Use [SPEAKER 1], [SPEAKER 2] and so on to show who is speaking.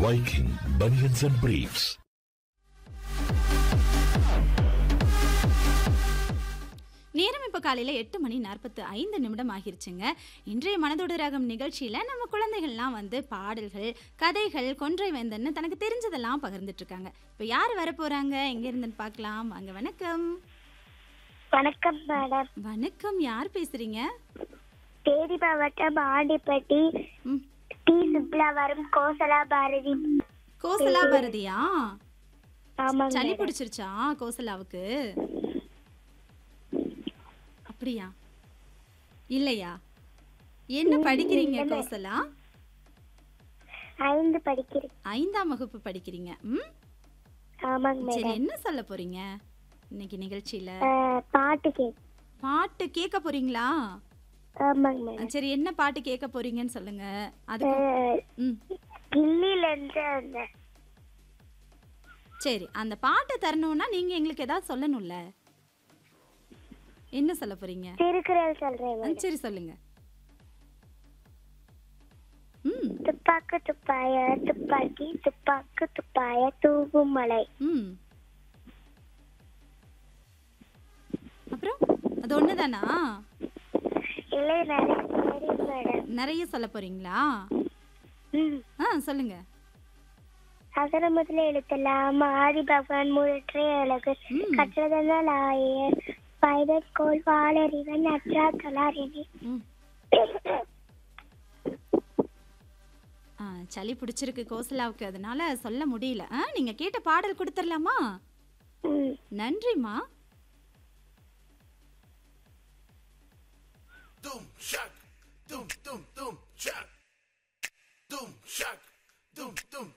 [SPEAKER 1] Viking Bunions and Briefs.
[SPEAKER 2] நேரம் இப்போ காலையில் எட்டு மணி நாற்பத்து ஐந்து நிமிடம் ஆகிருச்சுங்க இன்றைய மனதோடு ரகம் நிகழ்ச்சியில் நம்ம குழந்தைகள்லாம் வந்து பாடல்கள் கதைகள் கொன்றை வேந்தன்னு தனக்கு தெரிஞ்சதெல்லாம் பகிர்ந்துட்டு இருக்காங்க இப்போ யார் வர போகிறாங்க எங்கே இருந்துன்னு பார்க்கலாம் வாங்க வணக்கம்
[SPEAKER 3] வணக்கம் மேடம்
[SPEAKER 2] வணக்கம் யார் பேசுகிறீங்க
[SPEAKER 3] தேதி மாவட்டம் ஆண்டிப்பட்டி
[SPEAKER 2] ம்
[SPEAKER 3] டி சுப்லாவரம் கோசலா பாரதி
[SPEAKER 2] கோசலா பாரதியா
[SPEAKER 3] ஆமாங்க
[SPEAKER 2] சளி
[SPEAKER 3] மேடம்.
[SPEAKER 2] பிடிச்சிருச்சா கோசலாவுக்கு அப்படியா இல்லையா என்ன படிக்கிறீங்க கோசலா
[SPEAKER 3] ஐந்து படிக்கிறேன்
[SPEAKER 2] ஐந்தாம் வகுப்பு படிக்கிறீங்க ம்
[SPEAKER 3] ஆமாங்க
[SPEAKER 2] சரி
[SPEAKER 3] மேடம்
[SPEAKER 2] என்ன சொல்ல போறீங்க இன்னைக்கு நிகழ்ச்சியில
[SPEAKER 3] அஹ், பாட்டு கேக்
[SPEAKER 2] பாட்டு கேட்க போறீங்களா
[SPEAKER 3] ஆமாங்க மேடம்
[SPEAKER 2] சரி என்ன பாட்டு கேட்க போறீங்கன்னு சொல்லுங்க அதுக்கு
[SPEAKER 3] அஹ்,
[SPEAKER 2] ம்
[SPEAKER 3] கில்லில இருந்து அந்த
[SPEAKER 2] சரி அந்த பாட்டை தரணும்னா நீங்க எங்களுக்கு ஏதாவது சொல்லணும்ல என்ன சொல்ல போறீங்க
[SPEAKER 3] திருக்குறள் சொல்றேன்
[SPEAKER 2] ஆ,
[SPEAKER 3] மேடம்
[SPEAKER 2] சரி சொல்லுங்க ம்
[SPEAKER 3] துப்பாக்கு துப்பாய துப்பாக்கி துப்பாக்கு துப்பாய தூவும் மலை
[SPEAKER 2] ம் அப்புறம் அது ஒண்ணுதானா
[SPEAKER 3] இல்லை நிறைய தெரியும் மேடம்
[SPEAKER 2] நிறைய சொல்ல போறீங்களா
[SPEAKER 3] ம்
[SPEAKER 2] ஆ சொல்லுங்க
[SPEAKER 3] அகர முதல எழுத்தெல்லாம் ஆதி பகவான் முழற்றே அழகு
[SPEAKER 2] ம்.
[SPEAKER 3] கற்றதனால் ஆயர் பைதற்கோள் வாழறிவன் அற்றா கலாரினி
[SPEAKER 2] ம் ஆ சளி பிடிச்சிருக்கு கோசலாவுக்கு அதனால சொல்ல முடியல ஆ நீங்க கேட்ட பாடல் கொடுத்துடலாமா
[SPEAKER 3] ம்
[SPEAKER 2] நன்றிம்மா
[SPEAKER 4] Doom shock, doom doom doom shock, doom shock, doom doom